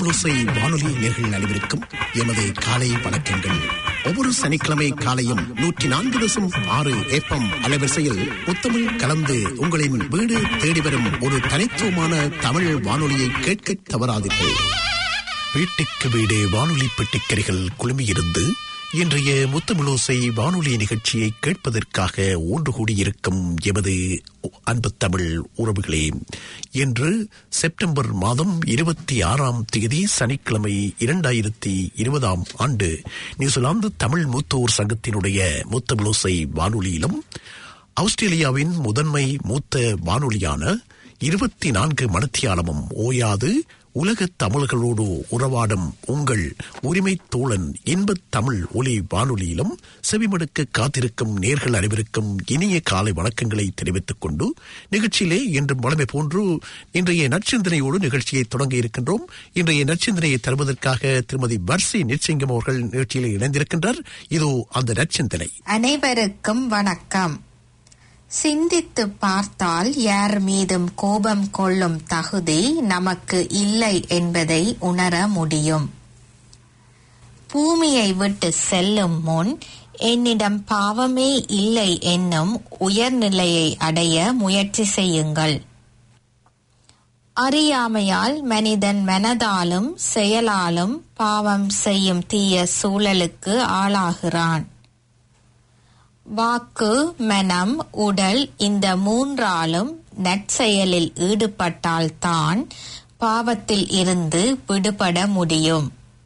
முத்தமிழோசை வானொலி நேர்கள் அனைவருக்கும் எமது காலை வணக்கங்கள் ஒவ்வொரு சனிக்கிழமை காலையும் நூற்றி நான்கு தசம் ஆறு ஏப்பம் அலைவரிசையில் முத்தமிழ் கலந்து உங்களின் வீடு தேடி வரும் ஒரு தனித்துவமான தமிழ் வானொலியை கேட்க தவறாதீர்கள் வீட்டுக்கு வீடு வானொலி பெட்டிக்கரைகள் குழுமியிருந்து இன்றைய முத்தமிழோசை வானொலி நிகழ்ச்சியை கேட்பதற்காக ஒன்று கூடியிருக்கும் எமது அன்பு தமிழ் உறவுகளே இன்று செப்டம்பர் மாதம் இருபத்தி ஆறாம் தேதி சனிக்கிழமை இரண்டாயிரத்தி இருபதாம் ஆண்டு நியூசிலாந்து தமிழ் மூத்தோர் சங்கத்தினுடைய முத்தமிழோசை வானொலியிலும் ஆஸ்திரேலியாவின் முதன்மை மூத்த வானொலியான இருபத்தி நான்கு மணத்தியாலமும் ஓயாது உலக தமிழர்களோடு உறவாடும் உங்கள் உரிமை தோழன் இன்பத் தமிழ் ஒலி வானொலியிலும் செவிமடுக்க காத்திருக்கும் நேர்கள் அனைவருக்கும் இனிய காலை வணக்கங்களை தெரிவித்துக் கொண்டு நிகழ்ச்சியிலே இன்று வளமை போன்று இன்றைய நற்சிந்தனையோடு நிகழ்ச்சியை தொடங்க இருக்கின்றோம் இன்றைய நற்சிந்தனையை தருவதற்காக திருமதி வர்சி நிச்சயங்கம் அவர்கள் நிகழ்ச்சியில் இணைந்திருக்கின்றார் இதோ அந்த நற்சிந்தனை அனைவருக்கும் வணக்கம் சிந்தித்து பார்த்தால் யார் மீதும் கோபம் கொள்ளும் தகுதி நமக்கு இல்லை என்பதை உணர முடியும் பூமியை விட்டு செல்லும் முன் என்னிடம் பாவமே இல்லை என்னும் உயர்நிலையை அடைய முயற்சி செய்யுங்கள் அறியாமையால் மனிதன் மனதாலும் செயலாலும் பாவம் செய்யும் தீய சூழலுக்கு ஆளாகிறான் வாக்கு மனம் உடல் இந்த மூன்றாலும் நற்செயலில் ஈடுபட்டால்தான் பாவத்தில் இருந்து விடுபட முடியும்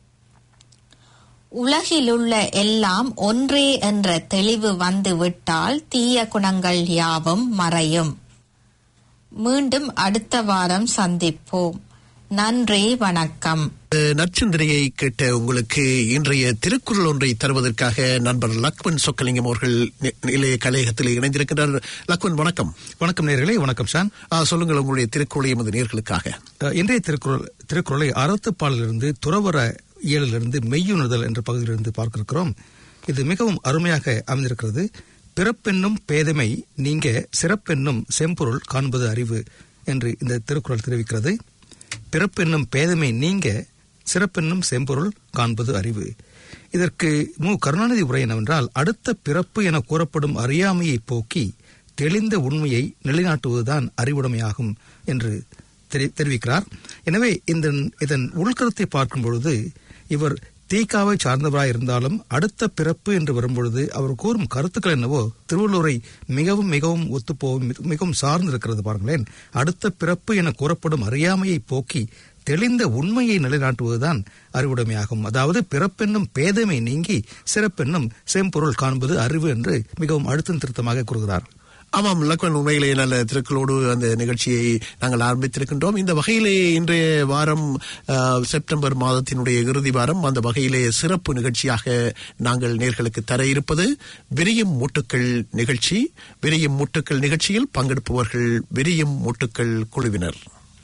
உலகிலுள்ள எல்லாம் ஒன்றே என்ற தெளிவு வந்துவிட்டால் தீய குணங்கள் யாவும் மறையும் மீண்டும் அடுத்த வாரம் சந்திப்போம் நன்றி வணக்கம் நற்சிந்தனையை கேட்ட உங்களுக்கு இன்றைய திருக்குறள் ஒன்றை தருவதற்காக நண்பர் லக்மன் சொக்கலிங்கம் அவர்கள் நிலைய கலையகத்தில் இணைந்திருக்கிறார் லக்மன் வணக்கம் வணக்கம் நேர்களே வணக்கம் ஷான் ஆ, சொல்லுங்கள் உங்களுடைய திருக்குறளை எமது நேர்களுக்காக அஹ், இன்றைய திருக்குறள் திருக்குறளை அறத்துப்பாலிலிருந்து துறவர இயலிலிருந்து மெய்யுணர்தல் என்ற பகுதியிலிருந்து பார்க்க இருக்கிறோம் இது மிகவும் அருமையாக அமைந்திருக்கிறது பிறப்பென்னும் பேதமை நீங்க சிறப்பென்னும் செம்பொருள் காண்பது அறிவு என்று இந்த திருக்குறள் தெரிவிக்கிறது பிறப்பென்னும் பேதமை நீங்க சிறப்பென்னும் செம்பொருள் காண்பது அறிவு இதற்கு மு கருணாநிதி உரை என்னவென்றால் அடுத்த பிறப்பு என கூறப்படும் அறியாமையை போக்கி தெளிந்த உண்மையை நிலைநாட்டுவதுதான் அறிவுடைமையாகும் என்று தெரி- தெரிவிக்கிறார் எனவே இந்த இதன் உள்கருத்தை பார்க்கும் பொழுது இவர் தீக்காவை சார்ந்தவராய் இருந்தாலும் அடுத்த பிறப்பு என்று வரும்பொழுது அவர் கூறும் கருத்துக்கள் என்னவோ திருவள்ளுவரை மிகவும் மிகவும் ஒத்துப்போவும் மிக- மிகவும் சார்ந்திருக்கிறது பாருங்களேன் அடுத்த பிறப்பு என கூறப்படும் அறியாமையை போக்கி தெளிந்த உண்மையை நிலைநாட்டுவதுதான் அறிவுடைமையாகும் அதாவது பிறப்பென்னும் பேதமை நீங்கி சிறப்பென்னும் செம்பொருள் காண்பது அறிவு என்று மிகவும் அழுத்தம் திருத்தமாக கூறுகிறார் ஆமாம் லக்மன் உண்மையிலே நல்ல திருக்குறளோடு அந்த நிகழ்ச்சியை நாங்கள் ஆரம்பித்திருக்கின்றோம் இந்த வகையிலே இன்றைய வாரம் ஆ, செப்டம்பர் மாதத்தினுடைய இறுதி வாரம் அந்த வகையிலே சிறப்பு நிகழ்ச்சியாக நாங்கள் நேர்களுக்கு தர இருப்பது விரியும் மூட்டுக்கள் நிகழ்ச்சி விரியும் மூட்டுக்கள் நிகழ்ச்சியில் பங்கெடுப்பவர்கள் விரியும் மூட்டுக்கள் குழுவினர்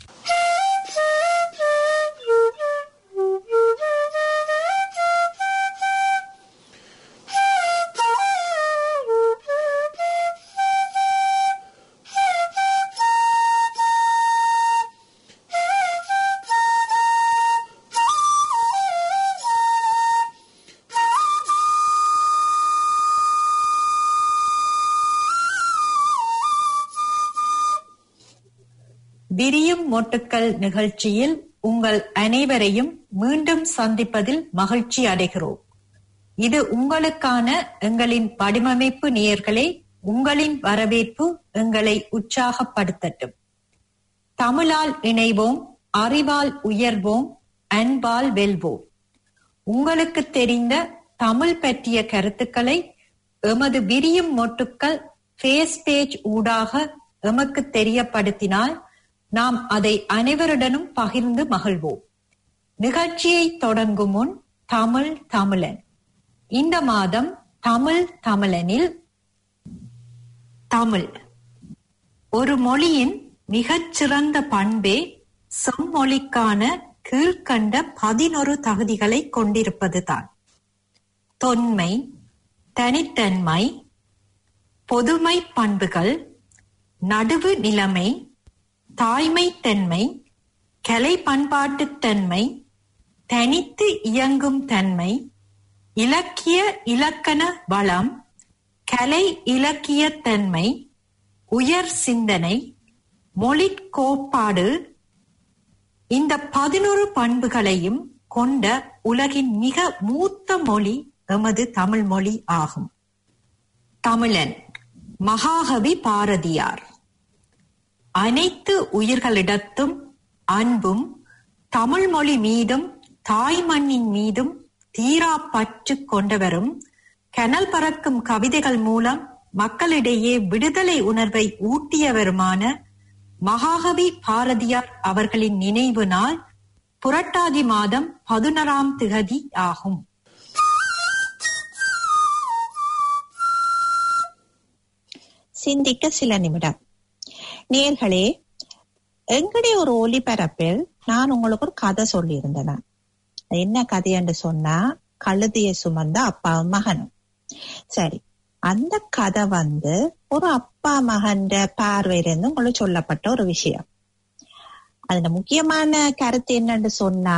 விரியும் மொட்டுக்கள் நிகழ்ச்சியில் உங்கள் அனைவரையும் மீண்டும் சந்திப்பதில் மகிழ்ச்சி அடைகிறோம் இது உங்களுக்கான எங்களின் வடிவமைப்பு நேயர்களே உங்களின் வரவேற்பு எங்களை உற்சாகப்படுத்தட்டும் தமிழால் இணைவோம் அறிவால் உயர்வோம் அன்பால் வெல்வோம் உங்களுக்கு தெரிந்த தமிழ் பற்றிய கருத்துக்களை எமது விரியும் மொட்டுக்கள் ஃபேஸ் பேஜ் ஊடாக எமக்கு தெரியப்படுத்தினால் நாம் அதை அனைவருடனும் பகிர்ந்து மகிழ்வோம் நிகழ்ச்சியை தொடங்கும் முன் தமிழ் தமிழன் இந்த மாதம் தமிழ் தமிழனில் தமிழ் ஒரு மொழியின் மிகச்சிறந்த பண்பே செம்மொழிக்கான கீழ்கண்ட பதினொரு தகுதிகளை கொண்டிருப்பதுதான் தொன்மை தனித்தன்மை பொதுமை பண்புகள் நடுவு நிலைமை தாய்மைத்தன்மை கலை பண்பாட்டுத்தன்மை தனித்து இயங்கும் தன்மை இலக்கிய இலக்கண வளம் கலை இலக்கிய தன்மை உயர் சிந்தனை மொழி கோட்பாடு இந்த பதினொரு பண்புகளையும் கொண்ட உலகின் மிக மூத்த மொழி எமது தமிழ் மொழி ஆகும் தமிழன் மகாகவி பாரதியார் அனைத்து உயிர்களிடத்தும் அன்பும் தமிழ் மொழி மீதும் தாய் மண்ணின் மீதும் தீரா பற்று கொண்டவரும் கனல் பறக்கும் கவிதைகள் மூலம் மக்களிடையே விடுதலை உணர்வை ஊட்டியவருமான மகாகவி பாரதியார் அவர்களின் நினைவு நாள் புரட்டாதி மாதம் பதினொராம் திகதி ஆகும் சிந்திக்க சில நிமிடம் நேர்களே எங்களுடைய ஒரு ஒலிபரப்பில் நான் உங்களுக்கு ஒரு கதை சொல்லியிருந்தேன் அது என்ன கதை என்று சொன்னா கழுதியை சுமந்த அப்பாவும் மகனும் சரி அந்த கதை வந்து ஒரு அப்பா மகன்ற பார்வையிலிருந்து உங்களுக்கு சொல்லப்பட்ட ஒரு விஷயம் அதுல முக்கியமான கருத்து என்னன்னு சொன்னா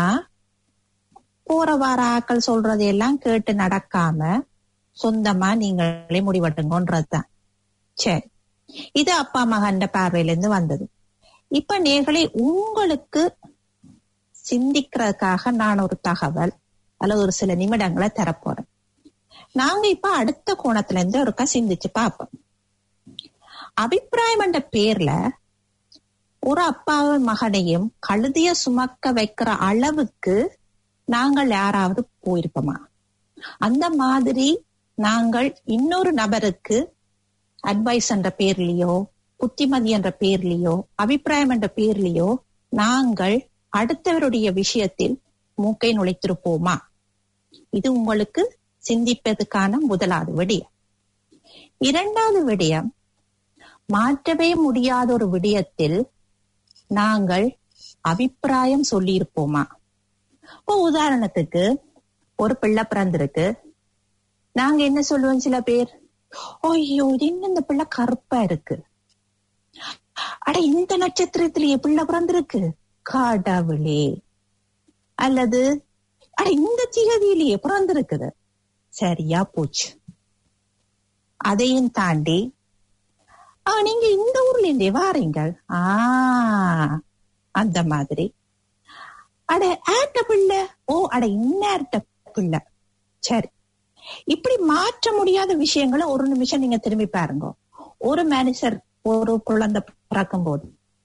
போற வார ஆக்கள் சொல்றதையெல்லாம் கேட்டு நடக்காம சொந்தமா நீங்களே முடிவெட்டுங்கன்றதுதான் சரி இது அப்பா மகன்ற பார்வையில இருந்து வந்தது இப்ப நேர்களை உங்களுக்கு சிந்திக்கிறதுக்காக நான் ஒரு தகவல் அல்லது ஒரு சில நிமிடங்களை தரப்போறேன் நாங்க இப்ப அடுத்த கோணத்துல இருந்து ஒருக்கா சிந்திச்சு பார்ப்போம் அபிப்பிராயம் என்ற பேர்ல ஒரு அப்பாவும் மகனையும் கழுதிய சுமக்க வைக்கிற அளவுக்கு நாங்கள் யாராவது போயிருப்போமா அந்த மாதிரி நாங்கள் இன்னொரு நபருக்கு அட்வைஸ் என்ற பேர்லயோ புத்திமதி என்ற பேர்லயோ அபிப்பிராயம் என்ற பேர்லயோ நாங்கள் அடுத்தவருடைய விஷயத்தில் மூக்கை நுழைத்திருப்போமா இது உங்களுக்கு சிந்திப்பதற்கான முதலாவது விடயம் இரண்டாவது விடயம் மாற்றவே முடியாத ஒரு விடயத்தில் நாங்கள் அபிப்பிராயம் சொல்லியிருப்போமா இப்போ உதாரணத்துக்கு ஒரு பிள்ளை பிறந்திருக்கு நாங்க என்ன சொல்லுவோம் சில பேர் ஐயோ இது என்ன இந்த பிள்ளை கருப்பா இருக்கு அட இந்த நட்சத்திரத்திலேயே பிள்ளை பிறந்திருக்கு கடவுளே அல்லது அட இந்த திகதியிலேயே பிறந்திருக்குது சரியா போச்சு அதையும் தாண்டி ஆ நீங்க இந்த ஊர்ல இருந்தே வாரீங்கள் ஆ அந்த மாதிரி அட ஆட்ட பிள்ளை ஓ அட இன்னார்ட்ட பிள்ளை சரி இப்படி மாற்ற முடியாத விஷயங்களை ஒரு நிமிஷம் நீங்க திரும்பி பாருங்க ஒரு மனுஷர் ஒரு குழந்தை பிறக்கும் போது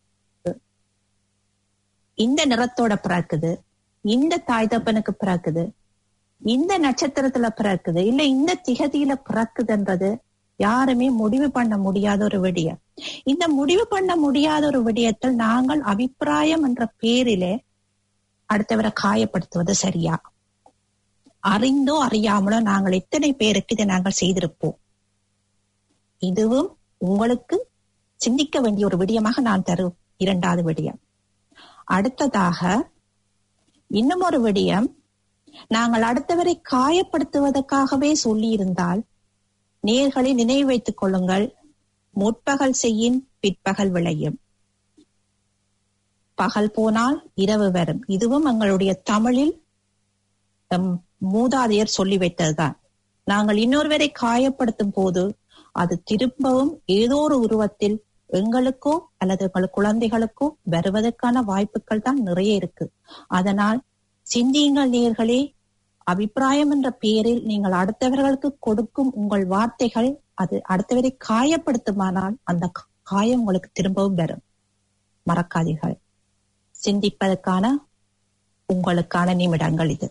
இந்த நிறத்தோட பிறக்குது இந்த தாய் தப்பனுக்கு பிறக்குது இந்த நட்சத்திரத்துல பிறக்குது இல்ல இந்த திகதியில பிறக்குதுன்றது யாருமே முடிவு பண்ண முடியாத ஒரு விடயம் இந்த முடிவு பண்ண முடியாத ஒரு விடயத்தில் நாங்கள் அபிப்பிராயம் என்ற பேரிலே அடுத்தவரை காயப்படுத்துவது சரியா அறிந்தோ அறியாமலோ நாங்கள் எத்தனை பேருக்கு இதை நாங்கள் செய்திருப்போம் இதுவும் உங்களுக்கு சிந்திக்க வேண்டிய ஒரு விடயமாக நான் தரும் இரண்டாவது விடயம் அடுத்ததாக இன்னும் ஒரு விடயம் நாங்கள் அடுத்தவரை காயப்படுத்துவதற்காகவே சொல்லி இருந்தால் நேர்களை நினைவு வைத்துக் கொள்ளுங்கள் முற்பகல் செய்யின் பிற்பகல் விளையும் பகல் போனால் இரவு வரும் இதுவும் எங்களுடைய தமிழில் நம் மூதாதையர் சொல்லி வைத்ததுதான் நாங்கள் இன்னொருவரை காயப்படுத்தும் போது அது திரும்பவும் ஏதோ ஒரு உருவத்தில் எங்களுக்கோ அல்லது எங்கள் குழந்தைகளுக்கோ வருவதற்கான வாய்ப்புகள் தான் நிறைய இருக்கு அதனால் சிந்தியுங்கள் நேர்களே அபிப்பிராயம் என்ற பெயரில் நீங்கள் அடுத்தவர்களுக்கு கொடுக்கும் உங்கள் வார்த்தைகள் அது அடுத்தவரை காயப்படுத்துமானால் அந்த காயம் உங்களுக்கு திரும்பவும் வரும் மறக்காதீர்கள் சிந்திப்பதற்கான உங்களுக்கான நிமிடங்கள் இது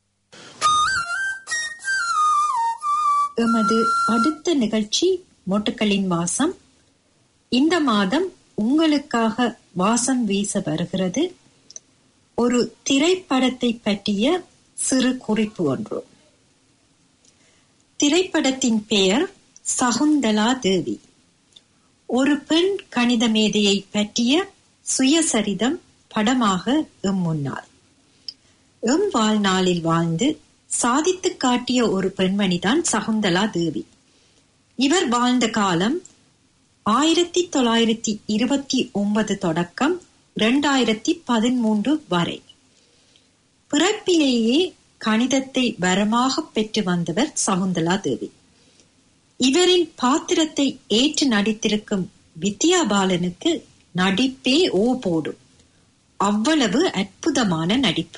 எமது அடுத்த நிகழ்ச்சி மொட்டுக்களின் வாசம் இந்த மாதம் உங்களுக்காக வாசம் வீச வருகிறது ஒரு திரைப்படத்தை பற்றிய சிறு குறிப்பு ஒன்று திரைப்படத்தின் பெயர் சகுந்தலா தேவி ஒரு பெண் கணித மேதையை பற்றிய சுயசரிதம் படமாக எம் முன்னால் எம் வாழ்நாளில் வாழ்ந்து சாதித்து காட்டிய ஒரு பெண்மணிதான் சகுந்தலா தேவி இவர் வாழ்ந்த காலம் ஆயிரத்தி தொள்ளாயிரத்தி இருபத்தி ஒன்பது தொடக்கம் இரண்டாயிரத்தி பதிமூன்று வரை பிறப்பிலேயே கணிதத்தை வரமாக பெற்று வந்தவர் சகுந்தலா தேவி இவரின் பாத்திரத்தை ஏற்று நடித்திருக்கும் வித்யா பாலனுக்கு நடிப்பே ஓ போடும் அவ்வளவு அற்புதமான நடிப்பு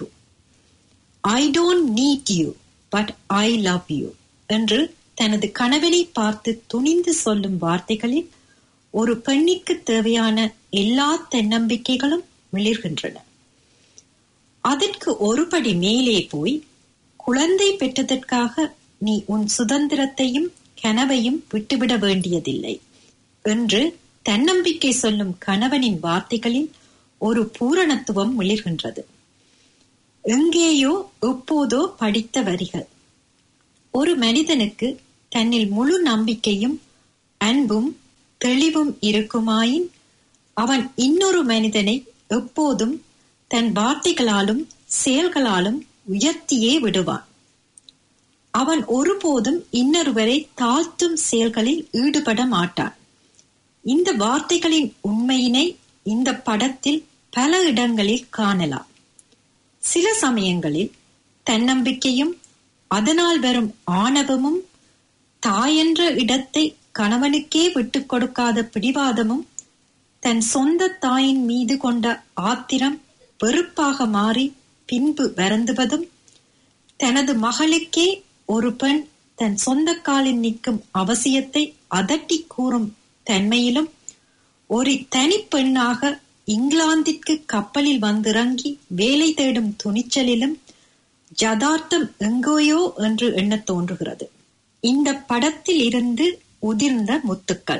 I don't need you but I love you என்று தனது கணவனை பார்த்து துணிந்து சொல்லும் வார்த்தைகளில் ஒரு பெண்ணிற்கு தேவையான எல்லா தன்னம்பிக்கைகளும் மிளிர்கின்றன அதற்கு ஒருபடி மேலே போய் குழந்தை பெற்றதற்காக நீ உன் சுதந்திரத்தையும் கனவையும் விட்டுவிட வேண்டியதில்லை என்று தன்னம்பிக்கை சொல்லும் கணவனின் வார்த்தைகளில் ஒரு பூரணத்துவம் மிளிர்கின்றது எங்கேயோ எப்போதோ படித்த வரிகள் ஒரு மனிதனுக்கு தன்னில் முழு நம்பிக்கையும் அன்பும் தெளிவும் இருக்குமாயின் அவன் இன்னொரு மனிதனை எப்போதும் தன் வார்த்தைகளாலும் செயல்களாலும் உயர்த்தியே விடுவான் அவன் ஒருபோதும் இன்னொருவரை தாழ்த்தும் செயல்களில் ஈடுபட மாட்டான் இந்த வார்த்தைகளின் உண்மையினை இந்த படத்தில் பல இடங்களில் காணலாம் சில சமயங்களில் தன்னம்பிக்கையும் அதனால் வரும் ஆணவமும் தாயென்ற இடத்தை கணவனுக்கே விட்டுக் கொடுக்காத பிடிவாதமும் தன் சொந்த தாயின் மீது கொண்ட ஆத்திரம் வெறுப்பாக மாறி பின்பு வருந்துவதும் தனது மகளுக்கே ஒரு பெண் தன் சொந்த காலில் நிற்கும் அவசியத்தை அதட்டி கூறும் தன்மையிலும் ஒரு தனி பெண்ணாக இங்கிலாந்திற்கு கப்பலில் வந்திறங்கி வேலை தேடும் துணிச்சலிலும் ஜதார்த்தம் எங்கோயோ என்று எண்ணத் தோன்றுகிறது இந்த படத்தில் இருந்து உதிர்ந்த முத்துக்கள்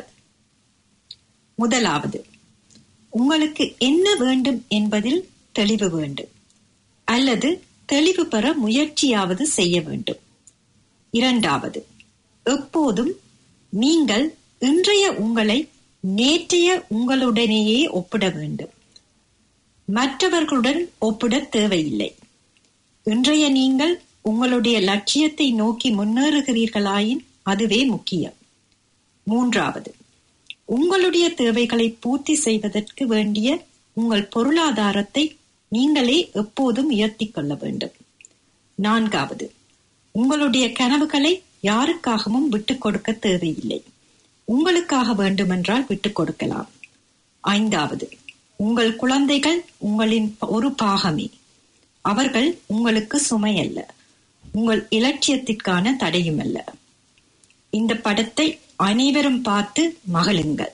முதலாவது உங்களுக்கு என்ன வேண்டும் என்பதில் தெளிவு வேண்டும் அல்லது தெளிவு பெற முயற்சியாவது செய்ய வேண்டும் இரண்டாவது எப்போதும் நீங்கள் இன்றைய உங்களை நேற்றைய உங்களுடனேயே ஒப்பிட வேண்டும் மற்றவர்களுடன் ஒப்பிட தேவையில்லை இன்றைய நீங்கள் உங்களுடைய லட்சியத்தை நோக்கி முன்னேறுகிறீர்களாயின் அதுவே முக்கியம் மூன்றாவது உங்களுடைய தேவைகளை பூர்த்தி செய்வதற்கு வேண்டிய உங்கள் பொருளாதாரத்தை நீங்களே எப்போதும் உயர்த்திக் கொள்ள வேண்டும் நான்காவது உங்களுடைய கனவுகளை யாருக்காகவும் விட்டுக் கொடுக்க தேவையில்லை உங்களுக்காக வேண்டுமென்றால் விட்டுக் கொடுக்கலாம் ஐந்தாவது உங்கள் குழந்தைகள் உங்களின் ஒரு பாகமே அவர்கள் உங்களுக்கு சுமையல்ல உங்கள் இலட்சியத்திற்கான தடையுமல்ல இந்த படத்தை அனைவரும் பார்த்து மகிழுங்கள்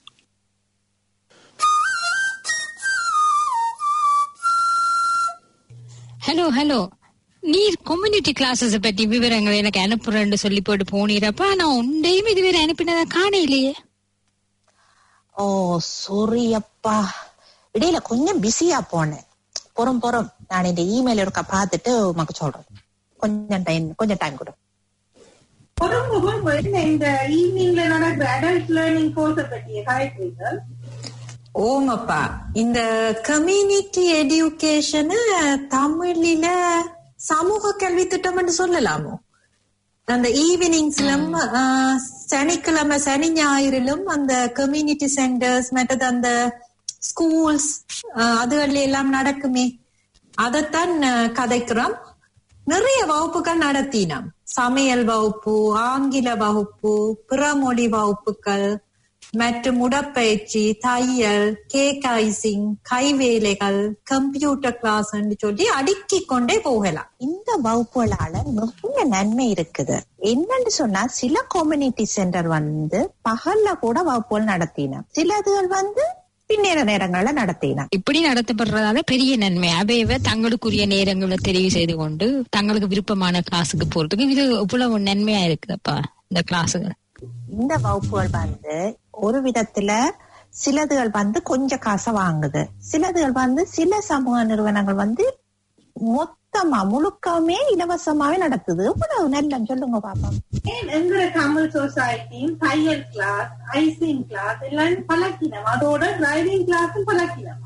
ஹலோ ஹலோ நீ கம்யூனிட்டி கிளாஸஸ் பத்தி விவரங்கள் எனக்கு அனுப்புறேன்னு சொல்லி போட்டு போனீரப்ப நான் உண்டையும் இதுவரை அனுப்பினதா காணையிலேயே ஓ சாரி அப்பா இடையில கொஞ்சம் பிஸியா போனேன் பொறும் பொறும் நான் இந்த இமெயில் இருக்க பார்த்துட்டு உமக்கு சொல்றேன் கொஞ்சம் டைம் கொஞ்சம் டைம் கொடு பொறுமுகம் இந்த ஈவினிங்ல நடக்கிற அடல்ட் லேர்னிங் கோர்ஸ பற்றிய கதைக்கிறீர்கள் ஓமப்பா இந்த கம்யூனிட்டி எடியூகேஷன் தமிழில சமூக கல்வி திட்டம் சொல்லலாமோ அந்த ஈவினிங்ஸ்லும் சனிக்கிழமை சனி ஞாயிறிலும் அந்த கம்யூனிட்டி சென்டர்ஸ் மற்றது அந்த ஸ்கூல்ஸ் அதுகள் எல்லாம் நடக்குமே அதைத்தான் அஹ், கதைக்கிறோம் நிறைய வகுப்புகள் நடத்தினோம் சமையல் வகுப்பு ஆங்கில வகுப்பு பிறமொழி வகுப்புகள் மற்றும் உடற்பயிற்சி தையல் கேக் ஐசிங் கைவேலைகள் கம்ப்யூட்டர் கிளாஸ் சொல்லி அடுக்கிக் கொண்டே போகலாம் இந்த வகுப்புகளால நிறைய நன்மை இருக்குது என்னன்னு சொன்னா சில கம்யூனிட்டி சென்டர் வந்து பகல்ல கூட வகுப்புகள் நடத்தின சிலதுகள் வந்து பின்னேற நேரங்கள்ல நடத்தின இப்படி நடத்தப்படுறதால பெரிய நன்மை அவையவ தங்களுக்குரிய நேரங்களை தெரிவு செய்து கொண்டு தங்களுக்கு விருப்பமான கிளாஸுக்கு போறதுக்கு இது இவ்வளவு நன்மையா இருக்குதப்பா இந்த கிளாஸுகள் இந்த வகுப்புகள் வந்து ஒரு விதத்துல சிலதுகள் வந்து கொஞ்சம் காசை வாங்குது சிலதுகள் வந்து சில சமூக நிறுவனங்கள் வந்து மொத்தமா முழுக்கமே இலவசமாவே நடத்துது இவ்வளவு நல்லம் சொல்லுங்க பாப்போம் ஏன் எங்கிற தமிழ் சொசைட்டியும் தையல் கிளாஸ் ஐசிங் கிளாஸ் எல்லாம் பழக்கினம் அதோட டிரைவிங் கிளாஸும் பழக்கினமா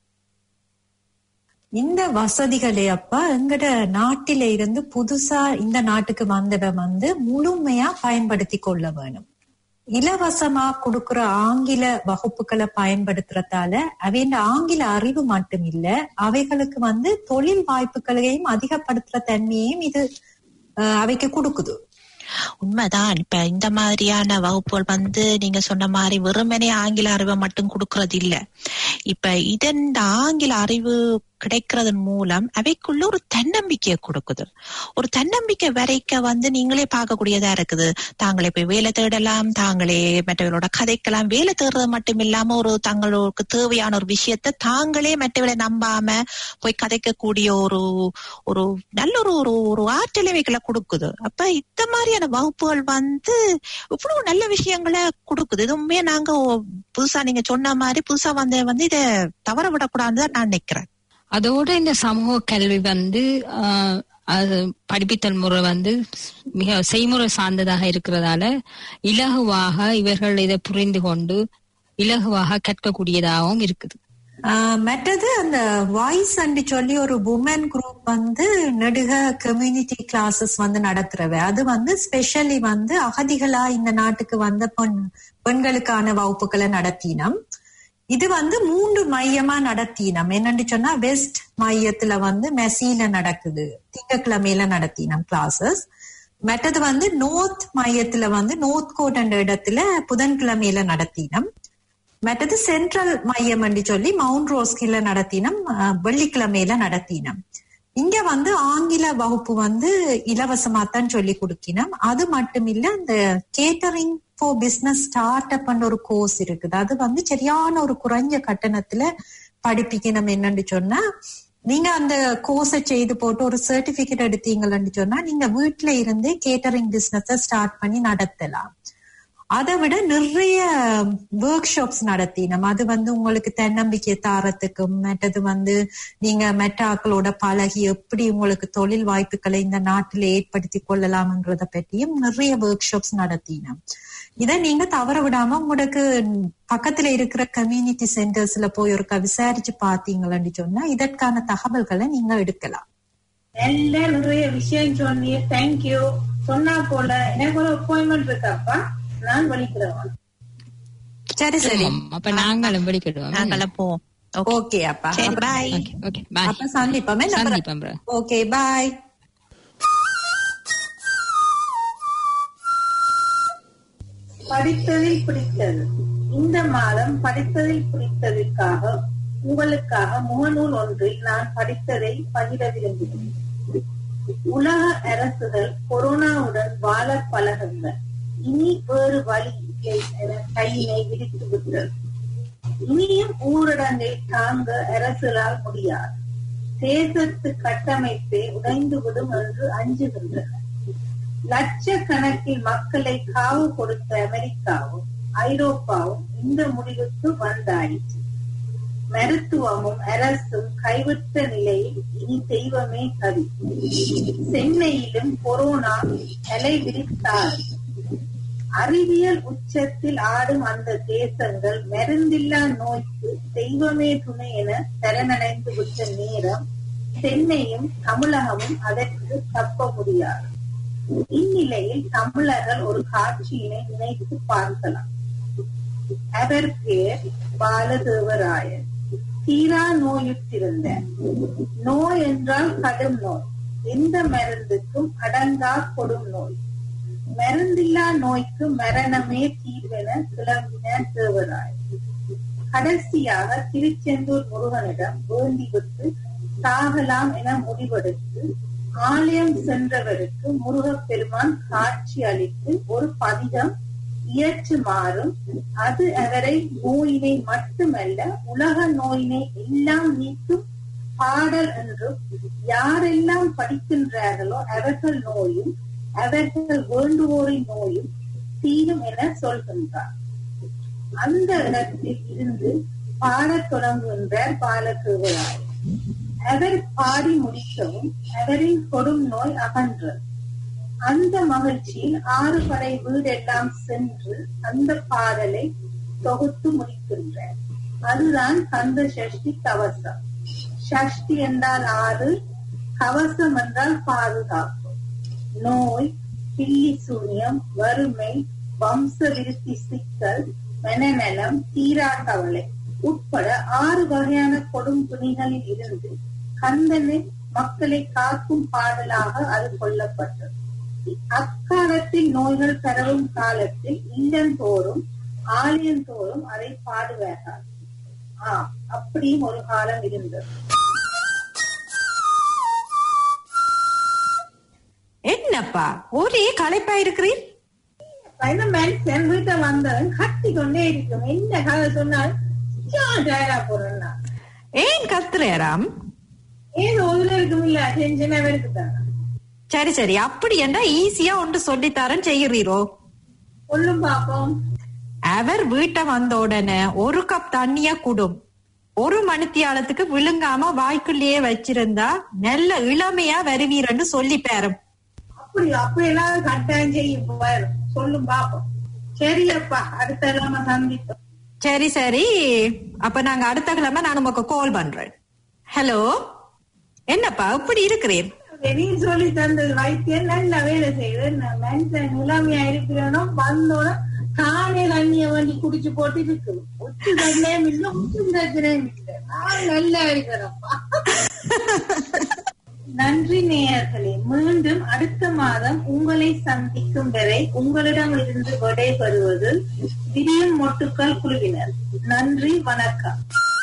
இந்த வசதிகளை அப்பா எங்கட நாட்டில இருந்து புதுசா இந்த நாட்டுக்கு வந்தவன் வந்து முழுமையா பயன்படுத்தி கொள்ள வேணும் இலவசமா கொடுக்கிற ஆங்கில வகுப்புகளை பயன்படுத்துறதால அவையின் ஆங்கில அறிவு மட்டும் இல்ல அவைகளுக்கு வந்து தொழில் வாய்ப்புகளையும் அதிகப்படுத்துற தன்மையையும் இது அஹ், அவைக்கு கொடுக்குது உண்மைதான் இப்ப இந்த மாதிரியான வகுப்புகள் வந்து நீங்க சொன்ன மாதிரி வெறுமனே ஆங்கில அறிவை மட்டும் கொடுக்கறது இல்ல இப்ப இதன் ஆங்கில அறிவு கிடைக்கிறதன் மூலம் அவைக்குள்ள ஒரு தன்னம்பிக்கையை கொடுக்குது ஒரு தன்னம்பிக்கை வரைக்க வந்து நீங்களே பார்க்கக்கூடியதா இருக்குது தாங்களே போய் வேலை தேடலாம் தாங்களே மற்றவர்களோட கதைக்கலாம் வேலை தேடுறது மட்டும் இல்லாம ஒரு தங்களுக்கு தேவையான ஒரு விஷயத்த தாங்களே மற்றவர்களை நம்பாம போய் கதைக்கக்கூடிய ஒரு ஒரு நல்ல ஒரு ஒரு ஒரு ஆற்றல் இவைகளை கொடுக்குது அப்ப இந்த மாதிரியான வகுப்புகள் வந்து இவ்வளவு நல்ல விஷயங்களை கொடுக்குது இதுவுமே நாங்க புதுசா நீங்க சொன்ன மாதிரி புதுசா வந்த வந்து இதை தவற விடக்கூடாதுன்னு தான் நான் நினைக்கிறேன் அதோட இந்த சமூக கல்வி வந்து ஆஹ், அது படிப்பித்தல் முறை வந்து மிக செய்முறை சார்ந்ததாக இருக்கிறதால இலகுவாக இவர்கள் இதை புரிந்து கொண்டு இலகுவாக கற்கக்கூடியதாகவும் இருக்குது ஆஹ் மற்றது அந்த வாய்ஸ் அண்ட் சொல்லி ஒரு உமன் குரூப் வந்து நெடுக கம்யூனிட்டி கிளாஸஸ் வந்து நடத்துறவ அது வந்து ஸ்பெஷலி வந்து அகதிகளா இந்த நாட்டுக்கு வந்த பெண் பெண்களுக்கான வகுப்புகளை நடத்தினோம் இது வந்து மூன்று மையமா நடத்தினோம் என்னன்னு சொன்னா வெஸ்ட் மையத்துல வந்து மெசியில நடக்குது திங்கக்கிழமையில நடத்தினோம் கிளாஸஸ் மற்றது வந்து நோர்த் மையத்துல வந்து நோர்த் கோட் என்ற இடத்துல புதன்கிழமையில நடத்தினோம் மற்றது சென்ட்ரல் மையம் என்று சொல்லி மவுண்ட் ரோஸ்கில நடத்தினோம் அஹ், வெள்ளிக்கிழமையில நடத்தினோம் இங்க வந்து ஆங்கில வகுப்பு வந்து இலவசமா தான் சொல்லி கொடுக்கினோம் அது மட்டும் இல்ல அந்த catering for business start up ஒரு கோர்ஸ் இருக்குது அது வந்து சரியான ஒரு குறைஞ்ச கட்டணத்துல படிப்பிக்கணும் என்னன்னு சொன்னா நீங்க அந்த கோர்ஸை செய்து போட்டு ஒரு சர்டிபிகேட் எடுத்தீங்கன்னு சொன்னா நீங்க வீட்ல இருந்தே கேட்டரிங் பிசினஸ் ஸ்டார்ட் பண்ணி நடத்தலாம் அதை விட நிறைய ஒர்க் ஷாப்ஸ் நடத்தினோம் அது வந்து உங்களுக்கு தன்னம்பிக்கை தாரத்துக்கும் மற்றது வந்து நீங்க மெட்டாக்களோட பழகி எப்படி உங்களுக்கு தொழில் வாய்ப்புகளை இந்த நாட்டில் ஏற்படுத்தி கொள்ளலாம்ன்றத பற்றியும் நிறைய ஒர்க் ஷாப்ஸ் நடத்தினோம் இதை நீங்க தவற விடாம உங்களுக்கு பக்கத்துல இருக்கிற கம்யூனிட்டி சென்டர்ஸ்ல போய் ஒருக்கா விசாரிச்சு பாத்தீங்கன்னு சொன்னா இதற்கான தகவல்களை நீங்க எடுக்கலாம் நல்ல நிறைய விஷயம் சொன்னீங்க தேங்க்யூ சொன்னா போல எனக்கு ஒரு அப்பாயின்மெண்ட் இருக்காப்பா நான் வலிக்கிறேன் சரி சரி ஆமாம். அப்ப நாங்களும் படிக்கிடுவோம் நாங்களாம் போவோம் Okay. ஓகே அப்பா சரி பாய் ஓகே ஓகே பாய் அப்ப சந்திப்போமே சந்திப்போம் bro. ஓகே பாய் படித்ததில் பிடித்தது இந்த மாதம் படித்ததில் பிடித்ததற்காக உங்களுக்காக முகநூல் ஒன்றில் நான் படித்ததை பகிர விரும்புகிறேன் உலக அரசுகள் கொரோனாவுடன் வாழ பழகுங்கள் இனி வேறு வழி இல்லை என கையினை விரித்து விட்டது இனியும் ஊரடங்கை தாங்க அரசுகளால் முடியாது தேசத்து கட்டமைப்பே உடைந்துவிடும் என்று அஞ்சுகின்றன லட்சக்கணக்கில் மக்களை காவு கொடுத்த அமெரிக்காவும் ஐரோப்பாவும் இந்த முடிவுக்கு வந்தாயிற்று மருத்துவமும் அரசும் கைவிட்ட நிலையில் இனி தெய்வமே கவி சென்னையிலும் கொரோனா தலை விரித்தார் அறிவியல் உச்சத்தில் ஆடும் அந்த தேசங்கள் மருந்தில்லா நோய்க்கு தெய்வமே துணை என சரணடைந்து விட்ட நேரம் சென்னையும் தமிழகமும் அதற்கு தப்ப முடியாது இந்நிலையில் தமிழர்கள் ஒரு காட்சியினை நினைத்து பார்க்கலாம் அவர் பேர் பாலதேவராயன் தீரா நோயுற்றிருந்த நோய் என்றால் கடும் நோய் எந்த மருந்துக்கும் அடங்கா கொடும் நோய் மருந்தில்லா நோய்க்கு மரணமே தீர்வென கிளம்பின தேவராயன் கடைசியாக திருச்செந்தூர் முருகனிடம் வேண்டிவிட்டு சாகலாம் என முடிவெடுத்து ஆலயம் சென்றவருக்கு முருகப்பெருமான் காட்சி அளித்து ஒரு பதிகம் இயற்றுமாறும் அது அவரை நோயினை மட்டுமல்ல உலக நோயினை எல்லாம் நீக்கும் பாடல் என்றும் யாரெல்லாம் படிக்கின்றார்களோ அவர்கள் நோயும் அவர்கள் வேண்டுவோரின் நோயும் தீரும் என சொல்கின்றார் அந்த இடத்தில் இருந்து பாடத் தொடங்குகின்றார் பாலகேவராயர் அவர் பாடி முடிக்கவும் அவரின் கொடும் நோய் அகன்றது அந்த மகிழ்ச்சியில் ஆறு படை வீடெல்லாம் சென்று அந்த பாடலை தொகுத்து முடிக்கின்றார் அதுதான் கந்த சஷ்டி கவசம் சஷ்டி என்றால் ஆறு கவசம் என்றால் பாதுகாப்பு நோய் பில்லி சூனியம் வறுமை வம்ச விருத்தி சிக்கல் மனநலம் தீரா கவலை உட்பட ஆறு வகையான கொடும் துணிகளில் இருந்து கந்தனின் மக்களை காக்கும் பாடலாக அது கொல்லப்பட்டது அக்காலத்தில் நோய்கள் பரவும் காலத்தில் இல்லந்தோறும் ஆலயந்தோறும் அதை பாடுவார்கள் ஆ அப்படியும் ஒரு காலம் இருந்தது என்னப்பா ஒரே களைப்பா இருக்கிறீர் இந்த மனுஷன் வீட்டை வந்தவன் கத்தி கொண்டே இருக்கும் என்ன கதை சொன்னால் டயரா போறேன்னா ஏன் கத்துறேராம் ஏதோ ஒதுல இருக்கும் இல்ல டென்ஷனா இருக்குதாங்க சரி சரி அப்படி என்ன ஈஸியா ஒன்று சொல்லித்தாரன் செய்கிறீரோ சொல்லும் பாப்போம் அவர் வீட்டை வந்த உடனே ஒரு கப் தண்ணியா குடும் ஒரு மணித்தியாலத்துக்கு விழுங்காம வாய்க்குள்ளேயே வச்சிருந்தா நல்ல இளமையா வருவீரன்னு சொல்லி பேரும் அப்படி அப்படி எல்லாம் கட்டாயம் செய்யும் பாரு. சொல்லும் பாப்போம் சரியப்பா அடுத்த கிழமை சந்திப்போம் சரி சரி அப்ப நாங்க அடுத்த கிழமை நான் உமக்கு கால் பண்றேன் ஹலோ என்னப்பா இப்படி இருக்கிறேன் வெளியே சொல்லி தந்தது வைத்தியம் நல்ல வேலை செய்யுது நான் மனுஷன் இளமையா இருக்கிறேனோ வந்தோட காணே தண்ணிய வேண்டி குடிச்சு போட்டு இருக்கு உச்சு தண்ணியும் இல்ல உச்சு பிரச்சனையும் இல்ல நான் நல்லா இருக்கிறேன்ப்பா நன்றி நேயர்களே மீண்டும் அடுத்த மாதம் உங்களை சந்திக்கும் வரை உங்களிடம் இருந்து விடைபெறுவது விரியும் மொட்டுக்கள் குழுவினர் நன்றி வணக்கம்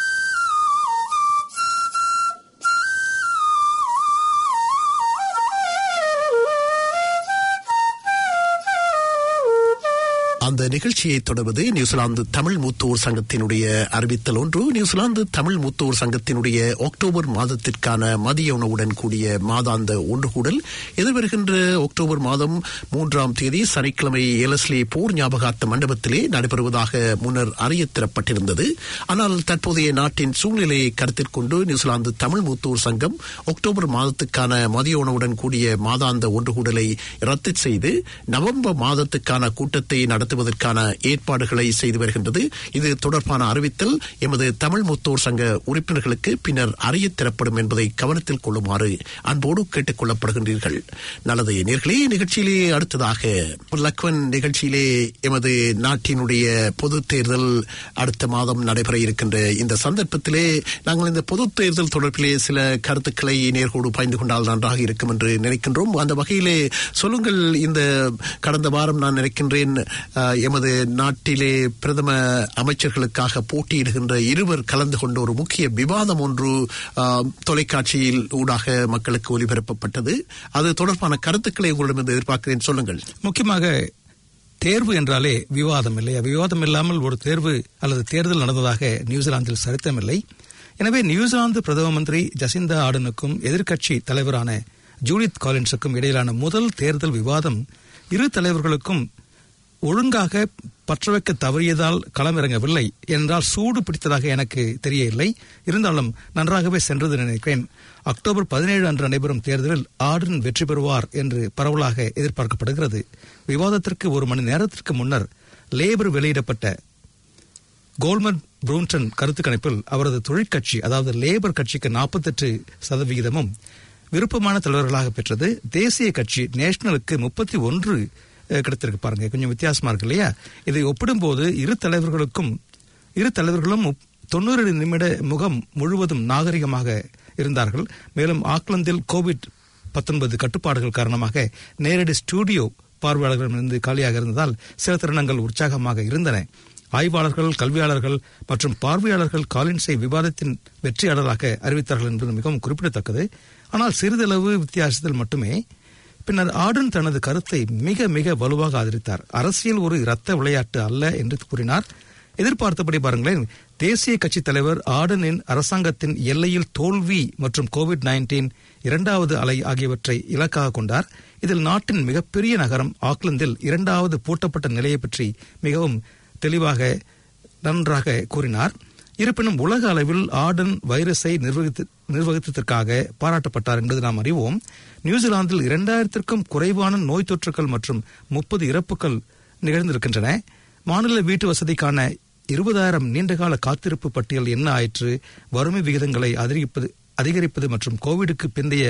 அந்த நிகழ்ச்சியை தொடர்வது நியூசிலாந்து தமிழ் மூத்தோர் சங்கத்தினுடைய அறிவித்தல் ஒன்று நியூசிலாந்து தமிழ் மூத்தோர் சங்கத்தினுடைய அக்டோபர் மாதத்திற்கான மதிய உணவுடன் கூடிய மாதாந்த ஒன்று கூடல் எதிர்வருகின்ற அக்டோபர் மாதம் மூன்றாம் தேதி சனிக்கிழமை எலஸ்லி போர் ஞாபகார்த்த மண்டபத்திலே நடைபெறுவதாக முன்னர் அறியத்தரப்பட்டிருந்தது ஆனால் தற்போதைய நாட்டின் சூழ்நிலையை கருத்தில் கொண்டு நியூசிலாந்து தமிழ் மூத்தோர் சங்கம் அக்டோபர் மாதத்துக்கான மதிய உணவுடன் கூடிய மாதாந்த ஒன்று கூடலை ரத்து செய்து நவம்பர் மாதத்துக்கான கூட்டத்தை நடத்துவதற்கான ஏற்பாடுகளை செய்து வருகின்றது இது தொடர்பான அறிவித்தல் எமது தமிழ் முத்தோர் சங்க உறுப்பினர்களுக்கு பின்னர் அறியத் தரப்படும் என்பதை கவனத்தில் கொள்ளுமாறு அன்போடு கேட்டுக் கொள்ளப்படுகின்றீர்கள் நல்லது நேர்களே நிகழ்ச்சியிலே அடுத்ததாக லக்வன் நிகழ்ச்சியிலே எமது நாட்டினுடைய பொது தேர்தல் அடுத்த மாதம் நடைபெற இருக்கின்ற இந்த சந்தர்ப்பத்திலே நாங்கள் இந்த பொது தேர்தல் தொடர்பிலே சில கருத்துக்களை நேர்கோடு பாய்ந்து கொண்டால் நன்றாக இருக்கும் என்று நினைக்கின்றோம் அந்த வகையிலே சொல்லுங்கள் இந்த கடந்த வாரம் நான் நினைக்கின்றேன் அஹ், எமது நாட்டிலே பிரதம அமைச்சர்களுக்காக போட்டியிடுகின்ற இருவர் கலந்து கொண்ட ஒரு முக்கிய விவாதம் ஒன்று அஹ், தொலைக்காட்சியில் ஊடாக மக்களுக்கு ஒலிபரப்பப்பட்டது அது தொடர்பான கருத்துக்களை உங்களிடம் எதிர்பார்க்கிறேன் சொல்லுங்கள் முக்கியமாக தேர்வு என்றாலே விவாதம் இல்லையா விவாதம் இல்லாமல் ஒரு தேர்வு அல்லது தேர்தல் நடந்ததாக நியூசிலாந்தில் சரித்திரமில்லை எனவே நியூசிலாந்து பிரதம மந்திரி ஜசிந்தா ஆர்டனுக்கும் எதிர்க்கட்சி தலைவரான ஜூலித் காலின்ஸுக்கும் இடையிலான முதல் தேர்தல் விவாதம் இரு தலைவர்களுக்கும் ஒழுங்காக பற்றவைக்க தவறியதால் களமிறங்கவில்லை என்றால் சூடு பிடித்ததாக எனக்கு தெரியவில்லை இருந்தாலும் நன்றாகவே சென்றது நினைக்கிறேன் அக்டோபர் பதினேழு அன்று நடைபெறும் தேர்தலில் ஆர்டன் வெற்றி பெறுவார் என்று பரவலாக எதிர்பார்க்கப்படுகிறது விவாதத்திற்கு ஒரு மணி நேரத்திற்கு முன்னர் லேபர் வெளியிடப்பட்ட கோல்மன் ப்ரூன்டன் கருத்து கணிப்பில் அவரது தொழிற்கட்சி அதாவது லேபர் கட்சிக்கு நாற்பத்தெட்டு சதவிகிதமும் விருப்பமான தலைவர்களாக பெற்றது தேசிய கட்சி நேஷனலுக்கு முப்பத்தி ஒன்று கிடைத்திருக்கு பாருங்க கொஞ்சம் வித்தியாசமா இருக்கு இல்லையா இதை ஒப்பிடும்போது இரு தலைவர்களுக்கும் இரு தலைவர்களும் முப்- தொண்ணூறு நிமிட முகம் முழுவதும் நாகரிகமாக இருந்தார்கள் மேலும் ஆக்லாந்தில் கோவிட் பத்தொன்பது கட்டுப்பாடுகள் காரணமாக நேரடி ஸ்டூடியோ பார்வையாளர்களிடமிருந்து காலியாக இருந்ததால் சில தருணங்கள் உற்சாகமாக இருந்தன ஆய்வாளர்கள் கல்வியாளர்கள் மற்றும் பார்வையாளர்கள் காலின்ஸை விவாதத்தின் வெற்றியாளராக அறிவித்தார்கள் என்பது மிகவும் குறிப்பிடத்தக்கது ஆனால் சிறிதளவு வித்தியாசத்தில் மட்டுமே பின்னர் ஆர்டன் தனது கருத்தை மிக மிக வலுவாக ஆதரித்தார் அரசியல் ஒரு இரத்த விளையாட்டு அல்ல என்று கூறினார் எதிர்பார்த்தபடி பாருங்களேன் தேசிய கட்சி தலைவர் ஆர்டனின் அரசாங்கத்தின் எல்லையில் தோல்வி மற்றும் கோவிட் 19 இரண்டாவது அலை ஆகியவற்றை இலக்காக கொண்டார் இதில் நாட்டின் மிகப்பெரிய நகரம் ஆக்லாந்தில் இரண்டாவது பூட்டப்பட்ட நிலையை பற்றி மிகவும் தெளிவாக நன்றாக கூறினார் இருப்பினும் உலக அளவில் ஆர்டன் வைரஸை நிர்வகித்து நிர்வகித்ததற்காக பாராட்டப்பட்டார் என்பது நாம் அறிவோம் நியூசிலாந்தில் இரண்டாயிரத்திற்கும் குறைவான நோய் தொற்றுக்கள் மற்றும் முப்பது இறப்புகள் நிகழ்ந்திருக்கின்றன மாநில வீட்டு வசதிக்கான இருபதாயிரம் நீண்டகால காத்திருப்பு பட்டியல் என்ன ஆயிற்று வறுமை விகிதங்களை அதிகரிப்பது அதிகரிப்பது மற்றும் கோவிடுக்கு பிந்தைய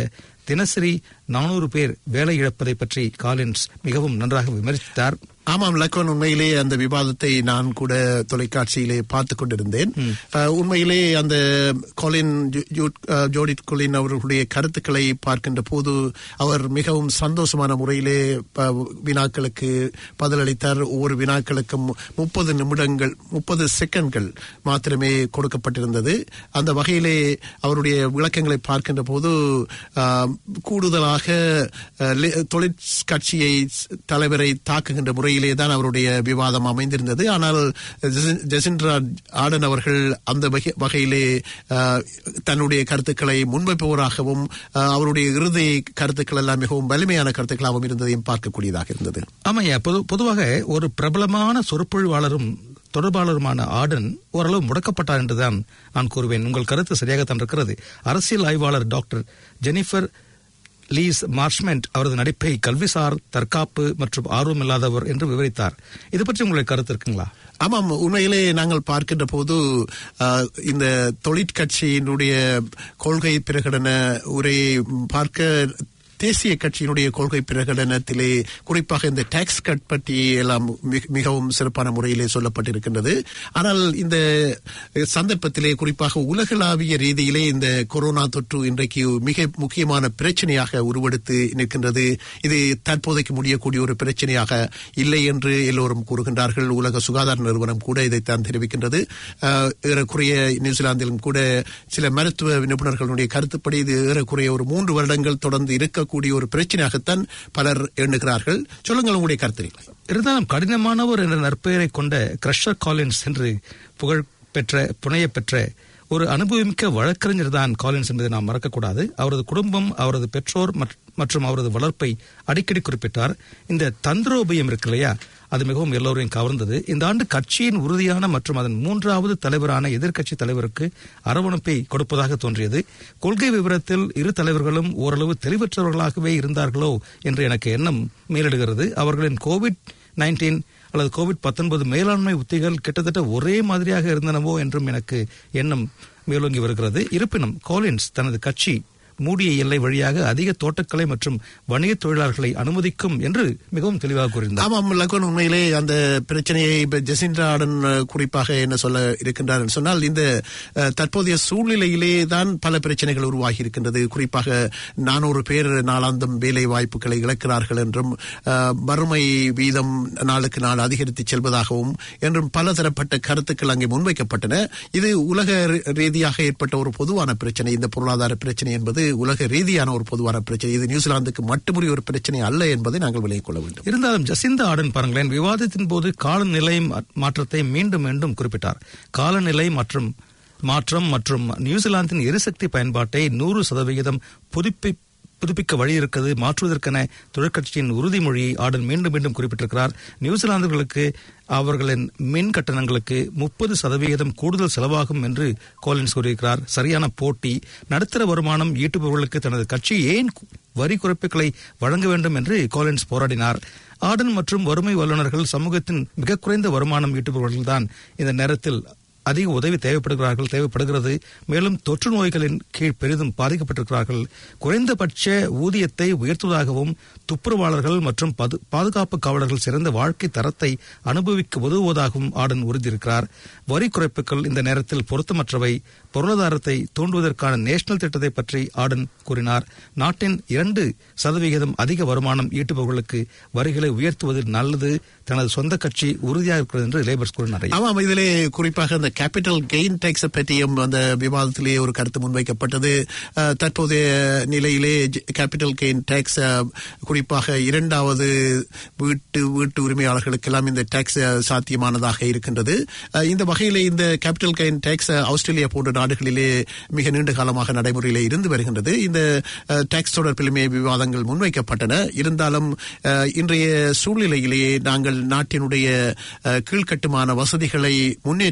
தினசரி நானூறு பேர் வேலை இழப்பதை பற்றி காலின்ஸ் மிகவும் நன்றாக விமர்சித்தார் ஆமாம் லக்வன் உண்மையிலே அந்த விவாதத்தை நான் கூட தொலைக்காட்சியிலே பார்த்து கொண்டிருந்தேன் அஹ், உண்மையிலே அந்த கொலின் ஜோ- ஜோ- அஹ், ஜோடிட் கொலின் அவர்களுடைய கருத்துக்களை பார்க்கின்ற போது அவர் மிகவும் சந்தோஷமான முறையிலே ப- வினாக்களுக்கு பதிலளித்தார் ஒவ்வொரு வினாக்களுக்கும் முப்பது நிமிடங்கள் முப்பது செகண்ட்கள் மாத்திரமே கொடுக்கப்பட்டிருந்தது அந்த வகையிலே அவருடைய விளக்கங்களை பார்க்கின்ற போது ஆஹ், கூடுதலாக அஹ், லி- தொழிற்கட்சியை தலைவரை தாக்குகின்ற முறையிலே தான் அவருடைய விவாதம் அமைந்திருந்தது ஆனால் ஜெசின்- ஜெசிண்ட்ரா ஆடன் அவர்கள் அந்த வகை- வகையிலே ஆஹ், தன்னுடைய கருத்துக்களை முன்வைப்பவராகவும் ஆஹ், அவருடைய இறுதி கருத்துக்கள் எல்லாம் மிகவும் வலிமையான கருத்துக்களாகவும் இருந்ததையும் பார்க்கக்கூடியதாக இருந்தது ஆமாய்யா பொது பொதுவாக ஒரு பிரபலமான சொற்பொழிவாளரும் தொடர்பாளருமான ஆடன் ஓரளவு முடக்கப்பட்டார் என்றுதான் நான் கூறுவேன் உங்கள் கருத்து சரியாகத்தான் இருக்கிறது அரசியல் ஆய்வாளர் டாக்டர் ஜெனிஃபர் லீஸ் மார்ஷ்மெண்ட் அவரது நடிப்பை கல்விசார் தற்காப்பு மற்றும் ஆர்வமில்லாதவர் என்று விவரித்தார் இது பற்றி உங்களுக்கு கருத்து இருக்குங்களா ஆமாம் உண்மையிலே நாங்கள் பார்க்கின்ற போது ஆஹ், இந்த தொழிற்கட்சியினுடைய கொள்கை பிரகடன உரையை பார்க்க தேசிய கட்சியினுடைய கொள்கை பிரகடனத்திலே குறிப்பாக இந்த டாக்ஸ் கட் பற்றி எல்லாம் மிக- மிகவும் சிறப்பான முறையிலே சொல்லப்பட்டிருக்கின்றது ஆனால் இந்த சந்தர்ப்பத்திலே குறிப்பாக உலகளாவிய ரீதியிலே இந்த கொரோனா தொற்று இன்றைக்கு மிக முக்கியமான பிரச்சனையாக உருவெடுத்து நிற்கின்றது இது தற்போதைக்கு முடியக்கூடிய ஒரு பிரச்சனையாக இல்லை என்று எல்லோரும் கூறுகின்றார்கள் உலக சுகாதார நிறுவனம் கூட இதைத்தான் தெரிவிக்கின்றது ஆஹ், ஏறக்குறைய நியூசிலாந்திலும் கூட சில மருத்துவ நிபுணர்களுடைய கருத்துப்படி இது ஏறக்குறைய ஒரு மூன்று வருடங்கள் தொடர்ந்து இருக்கக்கூடிய ஒரு பிரச்சனையாகத்தான் பலர் எண்ணுகிறார்கள் சொல்லுங்கள் உங்களுடைய கருத்து இருந்தாலும் கடினமானவர் என்ற நற்பெயரை கொண்ட கிரஷர் காலின்ஸ் என்று புகழ் பெற்ற புனைய பெற்ற ஒரு அனுபவமிக்க வழக்கறிஞர் தான் காலின்ஸ் என்பதை நாம் மறக்கக்கூடாது அவரது குடும்பம் அவரது பெற்றோர் மற்- மற்றும் அவரது வளர்ப்பை அடிக்கடி குறிப்பிட்டார் இந்த தந்திரோபயம் இருக்கு இல்லையா அது மிகவும் எல்லோரையும் கவர்ந்தது இந்த ஆண்டு கட்சியின் உறுதியான மற்றும் அதன் மூன்றாவது தலைவரான எதிர்க்கட்சி தலைவருக்கு அரவணைப்பை கொடுப்பதாக தோன்றியது கொள்கை விவரத்தில் இரு தலைவர்களும் ஓரளவு தெளிவற்றவர்களாகவே இருந்தார்களோ என்று எனக்கு எண்ணம் மேலிடுகிறது அவர்களின் கோவிட் நைன்டீன் அல்லது கோவிட் 19 மேலாண்மை உத்திகள் கிட்டத்தட்ட ஒரே மாதிரியாக இருந்தனவோ என்றும் எனக்கு எண்ணம் மேலோங்கி வருகிறது இருப்பினும் கோலின்ஸ் தனது கட்சி மூடிய எல்லை வழியாக அதிக தோட்டக்கலை மற்றும் வணிக தொழிலாளர்களை அனுமதிக்கும் என்று மிகவும் தெளிவாக கூறினார் ஆமாம் லக்வன் உண்மையிலே அந்த பிரச்சனையை இப்ப ஜெசிண்டா ஆடன் அஹ், குறிப்பாக என்ன சொல்ல இருக்கின்றார் என்று சொன்னால் இந்த அஹ், தற்போதைய சூழ்நிலையிலே தான் பல பிரச்சனைகள் உருவாகி இருக்கின்றது குறிப்பாக நானூறு பேர் நாளாந்தம் வேலை வாய்ப்புகளை இழக்கிறார்கள் என்றும் அஹ், வறுமை வீதம் நாளுக்கு நாள் அதிகரித்து செல்வதாகவும் என்றும் பலதரப்பட்ட கருத்துக்கள் அங்கே முன்வைக்கப்பட்டன இது உலக ரீ- ரீதியாக ஏற்பட்ட ஒரு பொதுவான பிரச்சனை இந்த பொருளாதார பிரச்சனை என்பது உலக ரீதியான ஒரு பொதுவான பிரச்சனை இது நியூசிலாந்துக்கு மட்டுமுடி ஒரு பிரச்சனை அல்ல என்பதை நாங்கள் விலகிக் கொள்ள வேண்டும் இருந்தாலும் ஜசிந்தா ஆடன் பாருங்களேன் விவாதத்தின் போது காலநிலை மா- மாற்றத்தை மீண்டும் மீண்டும் குறிப்பிட்டார் காலநிலை மற்றும் மாற்றம் மற்றும் நியூசிலாந்தின் எரிசக்தி பயன்பாட்டை நூறு சதவிகிதம் புதுப்பி புதுப்பிக்க வழி இருக்கிறது மாற்றுவதற்கென தொழிற்கட்சியின் உறுதிமொழியை ஆடன் மீண்டும் மீண்டும் குறிப்பிட்டிருக்கிறார் நியூசிலாந்தர்களுக்கு அவர்களின் மின் கட்டணங்களுக்கு முப்பது சதவிகிதம் கூடுதல் செலவாகும் என்று கோலின்ஸ் கூறியிருக்கிறார் சரியான போட்டி நடுத்தர வருமானம் ஈட்டுபவர்களுக்கு தனது கட்சி ஏன் கு- வரி குறைப்புகளை வழங்க வேண்டும் என்று கோலின்ஸ் போராடினார் ஆடன் மற்றும் வறுமை வல்லுநர்கள் சமூகத்தின் மிக குறைந்த வருமானம் ஈட்டுபவர்கள்தான் இந்த நேரத்தில் அதிக உதவி தேவைப்படுகிறார்கள் தேவைப்படுகிறது மேலும் தொற்று நோய்களின் கீழ் பெரிதும் பாதிக்கப்பட்டிருக்கிறார்கள் குறைந்தபட்ச ஊதியத்தை உயர்த்துவதாகவும் துப்புரவாளர்கள் மற்றும் பது- பாதுகாப்பு காவலர்கள் சிறந்த வாழ்க்கை தரத்தை அனுபவிக்க உதவுவதாகவும் ஆடன் உறுதியிருக்கிறார் வரி குறைப்புகள் இந்த நேரத்தில் பொருத்தமற்றவை பொருளாதாரத்தை தூண்டுவதற்கான நேஷனல் திட்டத்தை பற்றி ஆடன் கூறினார் நாட்டின் இரண்டு சதவிகிதம் அதிக வருமானம் ஈட்டுபவர்களுக்கு வரிகளை உயர்த்துவது நல்லது தனது சொந்த கட்சி உறுதியாக இருக்கிறது என்று லேபர்ஸ் கூறினார் ஆமாம் இதிலே குறிப்பாக அந்த கேபிட்டல் கெயின் டேக்ஸ் பற்றியும் அந்த விவாதத்திலே ஒரு கருத்து முன்வைக்கப்பட்டது அஹ், தற்போதைய நிலையிலே கேபிட்டல் கெயின் டேக்ஸ் குறிப்பாக இரண்டாவது வீட்டு வீட்டு உரிமையாளர்களுக்கெல்லாம் இந்த டேக்ஸ் சாத்தியமானதாக இருக்கின்றது அஹ், இந்த வகையிலே இந்த கேபிட்டல் கெயின் டேக்ஸ் ஆஸ்திரேலியா போன்ற நாடுகளிலே மிக நீண்ட காலமாக நடைமுறையிலே இருந்து வருகின்றது இந்த டேக்ஸ் தொடர்பிலுமே விவாதங்கள் முன்வைக்கப்பட்டன இருந்தாலும் அஹ், இன்றைய சூழ்நிலையிலேயே நாங்கள் நாட்டினுடைய அஹ், கீழ்க்கட்டுமான வசதிகளை முன்னேற்றுவதனூடாக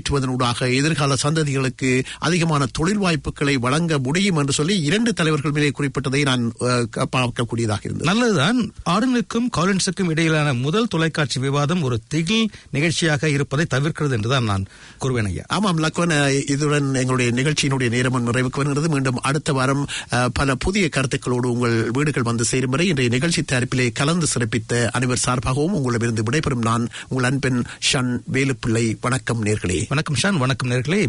ஊடாக எதிர்கால சந்ததிகளுக்கு அதிகமான தொழில் வாய்ப்புகளை வழங்க முடியும் என்று சொல்லி இரண்டு தலைவர்கள் மேலே குறிப்பிட்டதை நான் அஹ், க- பார்க்கக்கூடியதாக இருந்தது நல்லதுதான் ஆர்டனுக்கும் காலின்ஸுக்கும் இடையிலான முதல் தொலைக்காட்சி விவாதம் ஒரு திகில் நிகழ்ச்சியாக இருப்பதை தவிர்க்கிறது என்றுதான் நான் கூறுவேன் ஐயா ஆமாம் லக்வன் அஹ், இதுடன் எங்களுடைய நிகழ்ச்சியினுடைய நேரமும் நிறைவுக்கு வருகிறது மீண்டும் அடுத்த வாரம் அஹ், பல புதிய கருத்துக்களோடு உங்கள் வீடுகள் வந்து சேரும் வரை இன்றைய நிகழ்ச்சி தயாரிப்பிலே கலந்து சிறப்பித்த அனைவர் சார்பாகவும் உங்களிடமிருந்து விடைபெறும் நான் உங்கள் அன்பின் ஷன் வேலுப்பிள்ளை வணக்கம் நேர்களே வணக்கம் ஷான் வணக்கம் நேர்களே